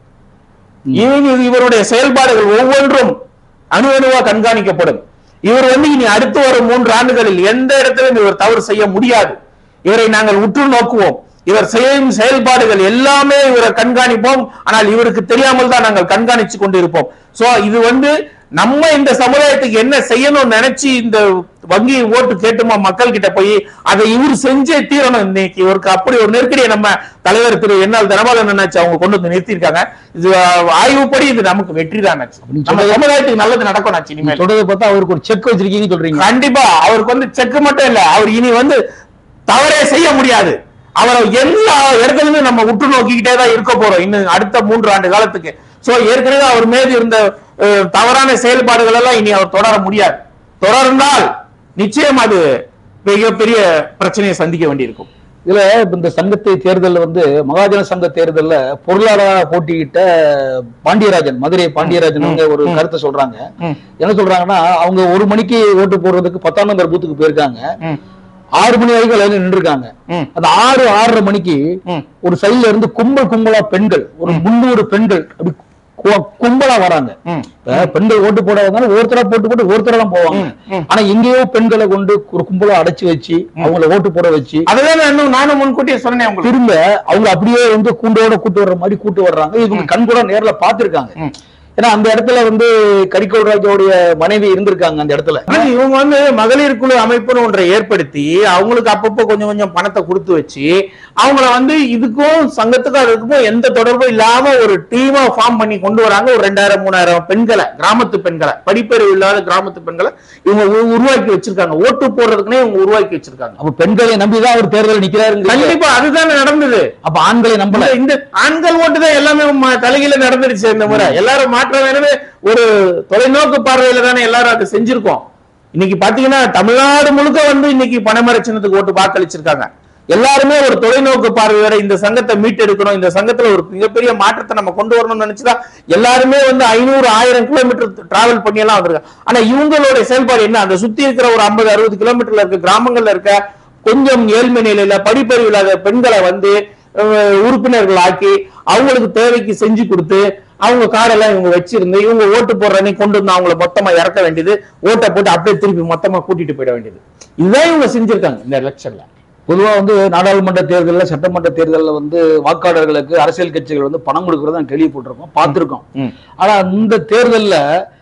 இவங்க இவருடைய செயல்பாடுகள் ஒவ்வொன்றும் அணு அணுவா கண்காணிக்கப்படும் இவர் வந்து இனி அடுத்து வரும் மூன்று ஆண்டுகளில் எந்த இடத்திலும் இவர் தவறு செய்ய முடியாது இவரை நாங்கள் உற்று நோக்குவோம் இவர் செய்யும் செயல்பாடுகள் எல்லாமே இவரை கண்காணிப்போம் ஆனால் இவருக்கு தெரியாமல் தான் நாங்கள் கண்காணிச்சு கொண்டிருப்போம் சோ இது வந்து நம்ம இந்த சமுதாயத்துக்கு என்ன செய்யணும்னு நினைச்சு இந்த வங்கி ஓட்டு கேட்டுமா மக்கள் கிட்ட போய் அதை இவர் செஞ்சே தீரணும் இன்னைக்கு இவருக்கு அப்படி ஒரு நெருக்கடியை நம்ம தலைவர் திரு என்னால் தனபாலன் என்னாச்சு அவங்க கொண்டு வந்து நிறுத்தியிருக்காங்க இது அஹ், ஆய்வுப்படி இது நமக்கு வெற்றி தான் நம்ம சமுதாயத்துக்கு நல்லது நடக்கும் ஆச்சு நீங்க இனிமேல் சொல்றதை பார்த்தா அவருக்கு ஒரு செக் வச்சிருக்கீங்கன்னு சொல்றீங்க கண்டிப்பா அவருக்கு வந்து செக் மட்டும் இல்ல அவர் இனி வந்து தவறே செய்ய முடியாது அவரை எல்லா இடத்துலயுமே நம்ம உற்று நோக்கிக்கிட்டே தான் இருக்க போறோம் இன்னும் அடுத்த மூன்று ஆண்டு காலத்துக்கு சோ ஏற்கனவே அவர் மீது இருந்த அஹ், தவறான செயல்பாடுகள் எல்லாம் இனி அவர் தொடர முடியாது தொடர்ந்தால் நிச்சயம் அது மிகப்பெரிய பிரச்சனையை சந்திக்க வேண்டியிருக்கும் இதுல இப்ப இந்த சங்கத்தை தேர்தல்ல வந்து மகாஜன சங்க தேர்தல்ல பொருளாளராக போட்டியிட்ட பாண்டியராஜன் மதுரை பாண்டியராஜன் அவங்க ஒரு ம். கருத்தை சொல்றாங்க ம். என்ன சொல்றாங்கன்னா அவங்க ஒரு மணிக்கு ஓட்டு போடுறதுக்கு பத்தாம் நம்பர் பூத்துக்கு போயிருக்காங்க ம், ஆறு மணி வரைக்கும் லைன்ல நின்றுருக்காங்க ம், அந்த ஆறு ஆறரை மணிக்கு ம். ஒரு சைடுல இருந்து கும்பல் கும்பலா பெண்கள் ஒரு முன்னூறு பெண்கள் அப்படி கு- கும்பலா வராங்க ம். இப்ப பெண்கள் ஓட்டு போட வந்தாலும் ஒருத்தரா போட்டு போட்டு ஒருத்தரா தான் போவாங்க ம், ம். ஆனா எங்கேயோ பெண்களை கொண்டு ஒரு கும்பலா அடைச்சு வச்சு அவங்கள ஓட்டு போட வச்சு அதுதான் நான் இன்னும் நானும் முன்கூட்டியே சொன்னேன் உங்களுக்கு திரும்ப அவங்க அப்படியே வந்து கூண்டோட கூட்டு வர்ற மாதிரி கூட்டு வர்றாங்க இவங்க கண் கூட நேர்ல பாத்துருக்காங்க ம். ஏன்னா அந்த இடத்துல வந்து கரிகோல் ராஜாவுடைய மனைவி இருந்திருக்காங்க அந்த இடத்துல ஆனா இவங்க வந்து மகளிர் குழு அமைப்புன்னு ஒன்றை ஏற்படுத்தி அவங்களுக்கு அப்பப்போ கொஞ்சம் கொஞ்சம் பணத்தை கொடுத்து வச்சு அவங்கள வந்து இதுக்கும் சங்கத்துக்கும் அதுக்கும் எந்த தொடர்பும் இல்லாம ஒரு டீமா ஃபார்ம் பண்ணி கொண்டு வராங்க ஒரு ரெண்டாயிரம் மூணாயிரம் பெண்களை கிராமத்து பெண்களை படிப்பறிவு இல்லாத கிராமத்து பெண்களை இவங்க உரு- உருவாக்கி வச்சிருக்காங்க ஓட்டு போடுறதுக்குன்னே இவங்க உருவாக்கி வச்சிருக்காங்க அப்ப பெண்களை நம்பிதான் அவர் தேர்தல் நிக்கிறாருங்க கண்டிப்பா அதுதானே நடந்தது அப்ப ஆண்களை நம்பல இந்த- இந்த ஆண்கள் ஓட்டு தான் எல்லாமே ம- தலைகீழ நடந்துருச்சு இந்த முறை எல்லாரும் மாற்ற வேணுமே ஒரு தொலைநோக்கு பார்வையில தானே எல்லாரும் அதை செஞ்சிருக்கோம் இன்னைக்கு பாத்தீங்கன்னா தமிழ்நாடு முழுக்க வந்து இன்னைக்கு பணமர சின்னத்துக்கு ஓட்டு வாக்களிச்சிருக்காங்க எல்லாருமே ஒரு தொலைநோக்கு பார்வையோட இந்த சங்கத்தை மீட்டெடுக்கணும் இந்த சங்கத்துல ஒரு மிகப்பெரிய மாற்றத்தை நம்ம கொண்டு வரணும்னு நினைச்சுதான் எல்லாருமே வந்து ஐநூறு ஆயிரம் கிலோமீட்டர் டிராவல் பண்ணி எல்லாம் வந்திருக்காங்க ஆனா இவங்களோட செயல்பாடு என்ன அந்த சுத்தி இருக்கிற ஒரு ஐம்பது அறுபது கிலோமீட்டர்ல இருக்க கிராமங்கள்ல இருக்க கொஞ்சம் ஏழ்மை நிலையில படிப்பறிவு இல்லாத பெண்களை வந்து அஹ், உறுப்பினர்கள் ஆக்கி அவங்களுக்கு தேவைக்கு செஞ்சு கொடுத்து அவங்க காரெல்லாம் இவங்க வச்சிருந்து இவங்க ஓட்டு போடுற அன்னைக்கு கொண்டு வந்து அவங்கள மொத்தமா இறக்க வேண்டியது ஓட்டை போட்டு அப்படியே திருப்பி மொத்தமா கூட்டிட்டு போயிட வேண்டியது இதுதான் இவங்க செஞ்சிருக்காங்க இந்த எலெக்ஷன்ல பொதுவா வந்து நாடாளுமன்ற தேர்தல்ல சட்டமன்ற தேர்தல்ல வந்து வாக்காளர்களுக்கு அரசியல் கட்சிகள் வந்து பணம் கொடுக்கறத நான் கேள்விப்பட்டிருக்கோம் பார்த்திருக்கோம் ம். ஆனா இந்த தேர்தல்ல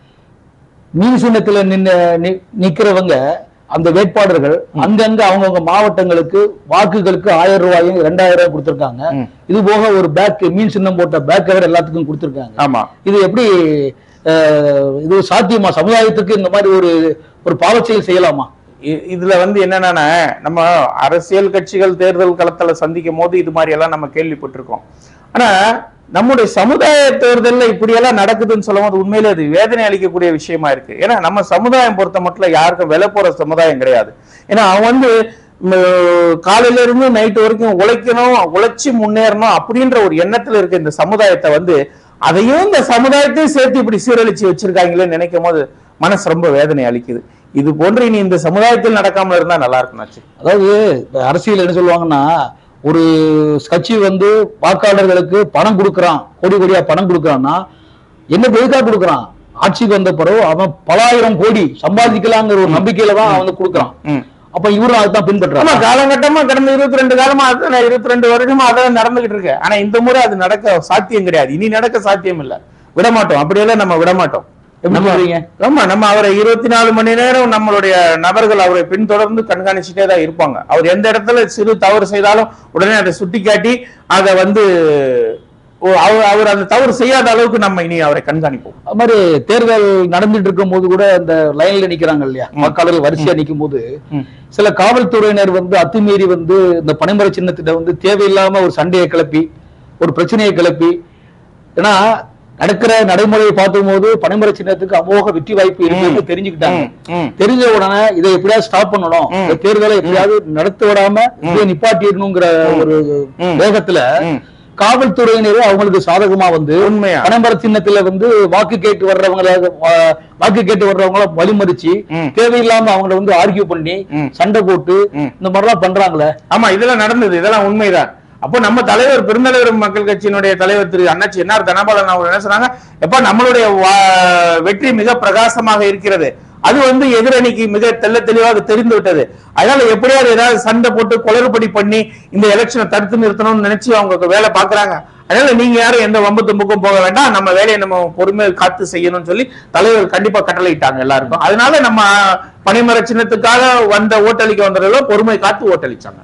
மீன் சின்னத்துல நின்னு நி- நிக்கிறவங்க அந்த வேட்பாளர்கள் அங்கங்க அவங்கவங்க மாவட்டங்களுக்கு வாக்குகளுக்கு ஆயிரம் ரூபாயும் ரெண்டாயிரம் ரூபாய் கொடுத்திருக்காங்க ம். இது போக ஒரு பேக் மீன் சின்னம் போட்ட பேக் கவர் எல்லாத்துக்கும் கொடுத்திருக்காங்க ஆமா இது எப்படி அஹ், இது சாத்தியமா சமுதாயத்துக்கு இந்த மாதிரி ஒரு ஒரு பாவச்செயல் செய்யலாமா இ- இதுல வந்து என்னன்னா நம்ம அரசியல் கட்சிகள் தேர்தல் களத்துல சந்திக்கும் போது இது மாதிரி எல்லாம் நம்ம கேள்விப்பட்டிருக்கோம் ஆனா நம்முடைய சமுதாய தேர்தல்ல இப்படி எல்லாம் நடக்குதுன்னு சொல்லும் போது உண்மையிலே அது வேதனை அளிக்கக்கூடிய விஷயமா இருக்கு ஏன்னா நம்ம சமுதாயம் பொறுத்த மட்டும் யாருக்கும் விலை போற சமுதாயம் கிடையாது ஏன்னா அவன் வந்து ம், காலையில இருந்து நைட்டு வரைக்கும் உழைக்கணும் உழைச்சி முன்னேறணும் அப்படின்ற ஒரு எண்ணத்துல இருக்க இந்த சமுதாயத்தை வந்து அதையும் இந்த சமுதாயத்தையும் சேர்த்து இப்படி சீரழிச்சு வச்சிருக்காங்களேன்னு நினைக்கும் போது மனசு ரொம்ப வேதனை அளிக்குது இது போன்று இனி இந்த சமுதாயத்தில் நடக்காம இருந்தா நல்லா இருக்கும் நாச்சு அதாவது இப்ப அரசியல் என்ன சொல்லுவாங்கன்னா ஒரு கட்சி வந்து வாக்காளர்களுக்கு பணம் கொடுக்கறான் கோடி கோடியா பணம் கொடுக்கறான்னா என்ன எதுக்காக கொடுக்கறான் ஆட்சிக்கு வந்த பிறகு அவன் பலாயிரம் கோடி சம்பாதிக்கலாங்கிற ஒரு நம்பிக்கையில தான் அவன் வந்து கொடுக்குறான் ம். அப்ப இவரும் அதுதான் ஆமா பின்பற்றான் காலகட்டமா கடந்த இருபத்தி ரெண்டு காலமா அதான் இருபத்தி ரெண்டு வருஷமா அதான் நடந்துகிட்டு இருக்கு ஆனா இந்த முறை அது நடக்க சாத்தியம் கிடையாது இனி நடக்க சாத்தியம் இல்ல விட மாட்டோம் அப்படியெல்லாம் நம்ம விட மாட்டோம் எப்படி நம்ம- சொல்றீங்க? ஆமா நம்ம அவரை இருபத்தி நாலு மணி நேரம் நம்மளுடைய நபர்கள் அவரை பின்தொடர்ந்து கண்காணிச்சுட்டே தான் இருப்பாங்க அவர் எந்த இடத்துல சிறு தவறு செய்தாலும் உடனே அதை சுட்டிக்காட்டி அதை வந்து ஓ, அவர் அவர் அந்த தவறு செய்யாத அளவுக்கு நம்ம இனி அவரை கண்காணிப்போம் அது மாதிரி தேர்தல் நடந்துட்டு இருக்கும் போது கூட இந்த லைன்ல நிக்கிறாங்க இல்லையா வாக்காளர்கள் வரிசையா நிக்கும் போது ம். சில காவல்துறையினர் வந்து அத்துமீறி வந்து இந்த பனைமர சின்னத்திட்ட வந்து தேவையில்லாம ஒரு சண்டையை கிளப்பி ஒரு பிரச்சனையை கிளப்பி ஏன்னா நடக்கிற நடைமுறையை பார்க்கும்போது பனைமர சின்னத்துக்கு அமோக வெற்றி வாய்ப்பு இருக்குன்னு தெரிஞ்சுக்கிட்டாங்க ம், ம். தெரிஞ்ச உடனே இதை எப்படியாவது ஸ்டாப் பண்ணணும் ம். இந்த தேர்தலை எப்படியாவது நடத்த விடாம இதை நிப்பாட்டிடணுங்கிற ஒரு ம். வேகத்துல ம். காவல்துறையினரே அவங்களுக்கு சாதகமா வந்து உண்மையா? பனைமர சின்னத்துல வந்து வாக்கு கேட்டு வர்றவங்கள வா- வாக்கு கேட்டு வர்றவங்கள வழிமறிச்சு ம். தேவையில்லாம அவங்கள வந்து ஆர்கியூ பண்ணி ம். சண்டை போட்டு ம். இந்த மாதிரிலாம் பண்றாங்களே ஆமா இதெல்லாம் நடந்தது இதெல்லாம் உண்மைதான் அப்போ நம்ம தலைவர் பெருந்தலைவர் மக்கள் கட்சியினுடைய தலைவர் திரு அண்ணாச்சி என்ஆர் தனபாலன் அவங்க என்ன சொன்னாங்க எப்ப நம்மளுடைய வா- வெற்றி மிக பிரகாசமாக இருக்கிறது அது வந்து எதிரணிக்கு மிக தெள்ள தெளிவாக தெரிந்து விட்டது அதனால எப்படியாவது ஏதாவது சண்டை போட்டு குளறுபடி பண்ணி இந்த எலெக்ஷனை தடுத்து நிறுத்தணும்னு நினைச்சு அவங்க வேலை பாக்குறாங்க அதனால நீங்க யாரும் எந்த வம்பு தும்புக்கும் போக வேண்டாம் நம்ம வேலையை நம்ம பொறுமையை காத்து செய்யணும்னு சொல்லி தலைவர் கண்டிப்பா கட்டளையிட்டாங்க எல்லாருக்கும் அதனால நம்ம பனைமர சின்னத்துக்காக வந்த ஓட்டளிக்க வந்தவர்களும் பொறுமை காத்து ஓட்டளிச்சாங்க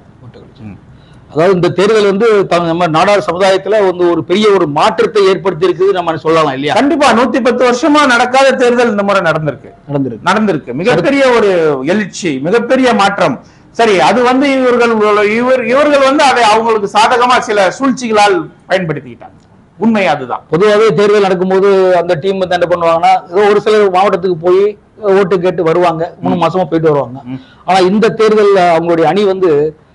அதாவது இந்த தேர்தல் வந்து த- நம்ம நாடார் சமுதாயத்துல வந்து ஒரு பெரிய ஒரு மாற்றத்தை ஏற்படுத்தி இருக்குது நம்ம சொல்லலாம் இல்லையா கண்டிப்பா நூத்தி பத்து வருஷமா நடக்காத தேர்தல் இந்த முறை நடந்திருக்கு நடந்திருக்கு நடந்திருக்கு மிகப்பெரிய ஒரு எழுச்சி மிகப்பெரிய மாற்றம் சரி அது வந்து இவர்கள் இவர் இவர்கள் வந்து அதை அவங்களுக்கு சாதகமா சில சூழ்ச்சிகளால் பயன்படுத்திக்கிட்டாங்க உண்மை அதுதான் பொதுவாகவே தேர்தல் நடக்கும்போது அந்த டீம் வந்து என்ன பண்ணுவாங்கன்னா ஏதோ ஒரு சிலர் மாவட்டத்துக்கு போய் ஓட்டு கேட்டு வருவாங்க மூணு மாசமா போயிட்டு வருவாங்க ம். ஆனா இந்த தேர்தல்ல அவங்களுடைய அணி வந்து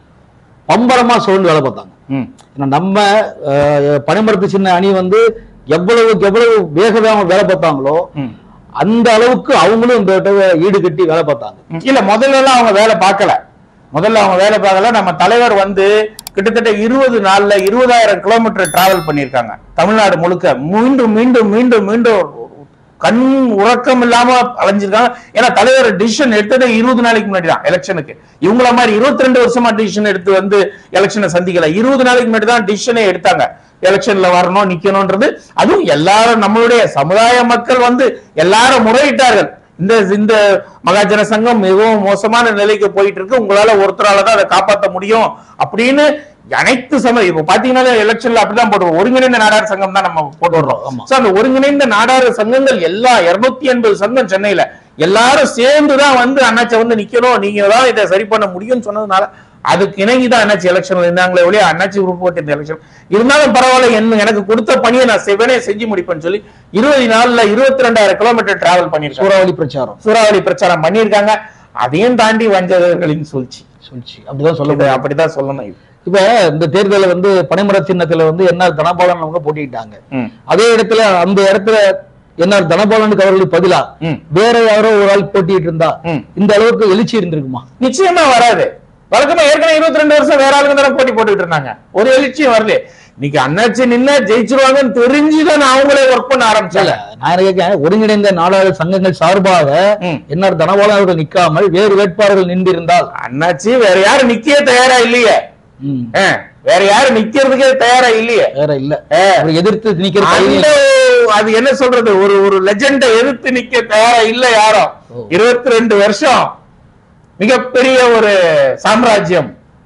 பம்பரமா சூழ்ந்து வேலை பார்த்தாங்க ம். ஏன்னா நம்ம அஹ், பனைமரத்து சின்ன அணி வந்து எவ்வளவுக்கு எவ்வளவு வேக வேகமா வேலை பார்த்தாங்களோ ம். அந்த அளவுக்கு அவங்களும் இந்த தடவை ஈடு கட்டி வேலை பார்த்தாங்க இல்ல முதல்ல எல்லாம் அவங்க வேலை பார்க்கல முதல்ல அவங்க வேலை பார்க்கல நம்ம தலைவர் வந்து கிட்டத்தட்ட இருபது நாள்ல இருபதாயிரம் கிலோமீட்டர் டிராவல் பண்ணியிருக்காங்க தமிழ்நாடு முழுக்க மீண்டும் மீண்டும் மீண்டும் மீண்டும் கண் உறக்கம் இல்லாம அலைஞ்சிருக்காங்க ஏன்னா தலைவர் டிசிஷன் எடுத்ததே இருபது நாளைக்கு முன்னாடி தான் எலெக்ஷனுக்கு இவங்கள மாதிரி இருபத்தி ரெண்டு வருஷமா டிசிஷன் எடுத்து வந்து எலெக்ஷனை சந்திக்கல இருபது நாளைக்கு முன்னாடி தான் டிசிஷனே எடுத்தாங்க எலெக்ஷன்ல வரணும் நிக்கணும்ன்றது அதுவும் எல்லாரும் நம்மளுடைய சமுதாய மக்கள் வந்து எல்லாரும் முறையிட்டார்கள் இந்த இந்த மகாஜன சங்கம் மிகவும் மோசமான நிலைக்கு போயிட்டு இருக்கு உங்களால ஒருத்தரால தான் அதை காப்பாற்ற முடியும் அப்படின்னு அனைத்து சம இப்ப பாத்தீங்கன்னா எலெக்ஷன்ல அப்படிதான் போடுவோம் ஒருங்கிணைந்த நாடார் சங்கம் தான் நம்ம போட்டுடுறோம் ஆமா. So, அந்த ஒருங்கிணைந்த நாடார் சங்கங்கள் எல்லா இருநூத்தி எண்பது சங்கம் சென்னையில எல்லாரும் சேர்ந்துதான் வந்து அண்ணாச்சை வந்து நிக்கணும் நீங்க தான் இதை சரி பண்ண முடியும்னு சொன்னதுனால அதுக்கு இணங்கிதான் அண்ணாச்சி எலெக்ஷன்ல இருந்தாங்களே ஒழிய அண்ணாச்சி குரூப் போட்டு இந்த எலெக்ஷன் இருந்தாலும் பரவாயில்ல என்ன எனக்கு கொடுத்த பணியை நான் செவனே செஞ்சு முடிப்பேன்னு சொல்லி இருபது நாள்ல இருபத்தி ரெண்டாயிரம் கிலோமீட்டர் டிராவல் பண்ணிருக்கோம் சூறாவளி பிரச்சாரம் சூறாவளி பிரச்சாரம் பண்ணியிருக்காங்க அதையும் தாண்டி வஞ்சகர்களின் சூழ்ச்சி சொல்லிச்சு அப்படிதான் சொல்ல இதை முடியும் அப்படிதான் சொல்லணும் இது இப்ப இந்த தேர்தல வந்து பனைமர சின்னத்துல வந்து என்ஆர் தனபாலன் அவங்க போட்டிட்டாங்க ம். அதே இடத்துல அந்த இடத்துல என்ஆர் தனபாலனுக்கு அவர்களுக்கு பதிலா ம். வேற யாரோ ஒரு ஆள் போட்டிட்டு இருந்தா ம். இந்த அளவுக்கு எழுச்சி இருந்திருக்குமா நிச்சயமா வராது வழக்கமா ஏற்கனவே இருபத்தி ரெண்டு வருஷம் வேற ஆளுங்க தானே போட்டி போட்டுட்டு இருந்தாங்க ஒரு எழுச்சியும் வரல இன்னைக்கு அண்ணாச்சி நின்னா ஜெயிச்சிருவாங்கன்னு தெரிஞ்சுதான் அவங்களே ஒர்க் பண்ண இல்ல ஆரம்பிச்சாங்க நான் என்ன கேட்கிறேன் ஒருங்கிணைந்த நாடாளு சங்கங்கள் சார்பாக ம். என்ஆர் தனபாலன் அவர்கள் நிக்காமல் வேறு வேட்பாளர்கள் நின்றிருந்தால் அண்ணாச்சி வேற யாரும் நிக்கவே தயாரா இல்லையே ம், ஆ, வேற யாரும் நிக்கிறதுக்கே தயாரா இல்லையே வேற இல்ல ஆ. அவரை எதிர்த்து நிக்கிற அந்த தைரியம் அது என்ன சொல்றது ஒரு ஒரு லெஜெண்டை எதிர்த்து நிக்க தயாரா இல்ல யாரும் ஓ. இருபத்தி ரெண்டு வருஷம் மிகப்பெரிய ஒரு சாம்ராஜ்யம்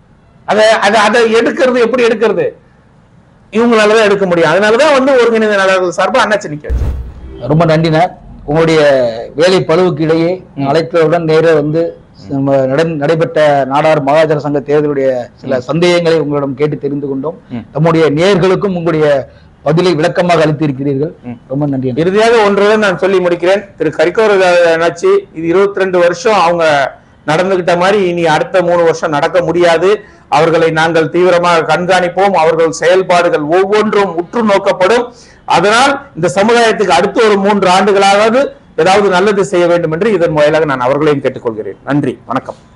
அத அத அதை எடுக்கிறது எப்படி எடுக்கிறது இவங்களாலதான் எடுக்க முடியும் அதனாலதான் வந்து ஒருங்கிணைந்த நாடார்கள் சார்பா அண்ணாச்சி நிக்க வச்சு ரொம்ப நன்றிண்ணா உங்களுடைய வேலை பளுவுக்கு இடையே அழைத்தவுடன் நேரே வந்து நம்ம நட- நடைபெற்ற நாடார் மகாஜன சங்க தேர்தலுடைய சில சந்தேகங்களை உங்களிடம் கேட்டு தெரிந்து கொண்டோம் ம். நம்முடைய நேர்களுக்கும் உங்களுடைய பதிலை விளக்கமாக அளித்திருக்கிறீர்கள் ம். ரொம்ப நன்றி அண்ணா. இறுதியாக ஒன்றுடன் நான் சொல்லி முடிக்கிறேன் திரு கரிக்கோர அண்ணாச்சி இது இருபத்தி ரெண்டு வருஷம் அவங்க நடந்துகிட்ட மாதிரி இனி அடுத்த மூணு வருஷம் நடக்க முடியாது அவர்களை நாங்கள் தீவிரமாக கண்காணிப்போம் அவர்கள் செயல்பாடுகள் ஒவ்வொன்றும் உற்று நோக்கப்படும் அதனால் இந்த சமுதாயத்துக்கு அடுத்த ஒரு மூன்று ஆண்டுகளாவது ஏதாவது நல்லது செய்ய வேண்டும் என்று இதன் வாயிலாக நான் அவர்களையும் கேட்டுக்கொள்கிறேன் நன்றி வணக்கம்